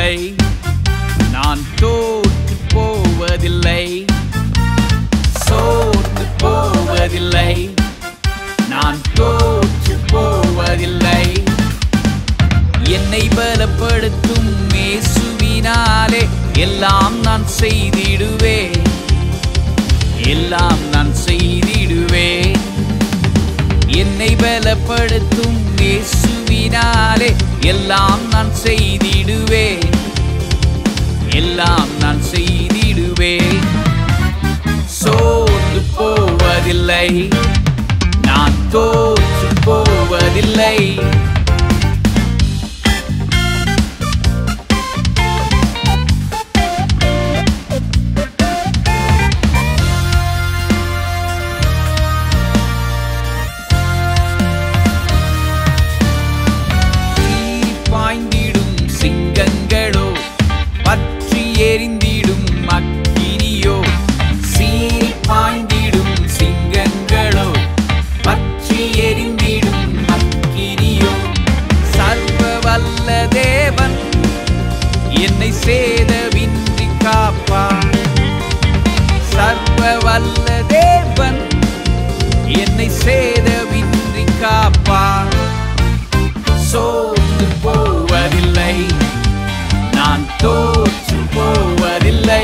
போவதில்லை நான் தோற்று போவதில்லை சோர்ந்து போவதில்லை நான் தோற்று போவதில்லை என்னை பலப்படுத்தும் இயேசுவினாலே எல்லாம் நான் செய்திடுவேன் எல்லாம் நான் செய்திடுவேன் என்னை பலப்படுத்தும் இயேசுவினாலே எல்லாம் நான் செய்திடுவேன் எல்லாம் நான் செய்திடுவேன் சோர்ந்து போவதில்லை நான் தோற்று போவதில்லை சீறி பாய்ந்திடும் சிங்கங்களோ பற்றி எரிந்திடும் அக்கினியோ சீறி பாய்ந்திடும் சிங்கங்களோ பற்றி எரிந்திடும் அக்கினியோ சர்வ வல்ல தேவன் என்னை சேதவின்றி காப்பார் சர்வ வல்ல தேவன் என்னை சேதவின்றி காப்பார் சோர்ந்து போவதில்லை நான் தோற்று போவதில்லை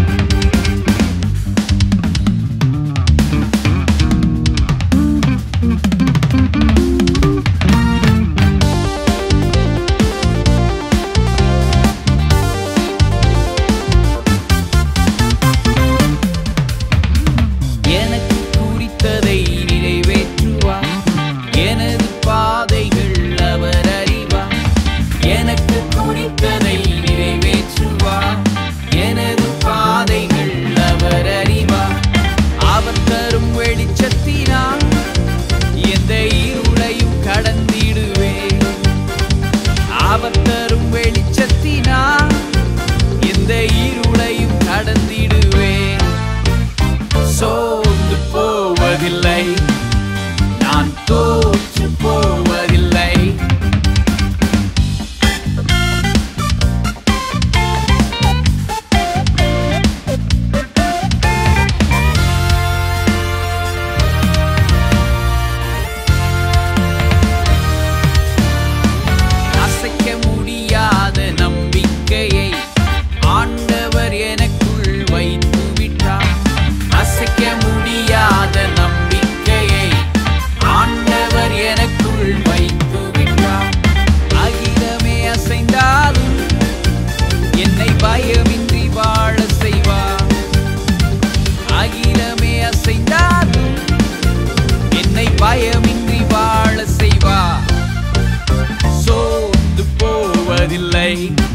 எனக்கு குறித்ததை நிறைவேற்றுவார் எனது பாதைகள் அவர் அறிவார் எனக்கு குறித்ததை நிறைவேற்றுவார் எனது பாதைகள் அவர் அறிவார் அவர் தரும் வெளிச்சத்தினால் எந்த இருளையும் கடந்திடுவேன் அவர் தரும் வெளிச்சத்தினால் எந்த இருளையும் கடந்திடுவேன் சோர்ந்து போவதில்லை நான் தோற்று போவதில்லை அசைக்க முடியாத நம்பிக்கையை ஆண்டவர் எனக்குள் வைத்து விட்டார் அசைக்க முடியாத நம்பிக்கையை ஆண்டவர் எனக்குள் வைத்து விட்டார் அகிலமே அசைந்தாலும் என்னை பயமின்றி வாழ செய்வார் அகிலமே அசைந்தாலும் என்னை பயமின்றி வாழ செய்வார் சோர்ந்து போவதில்லை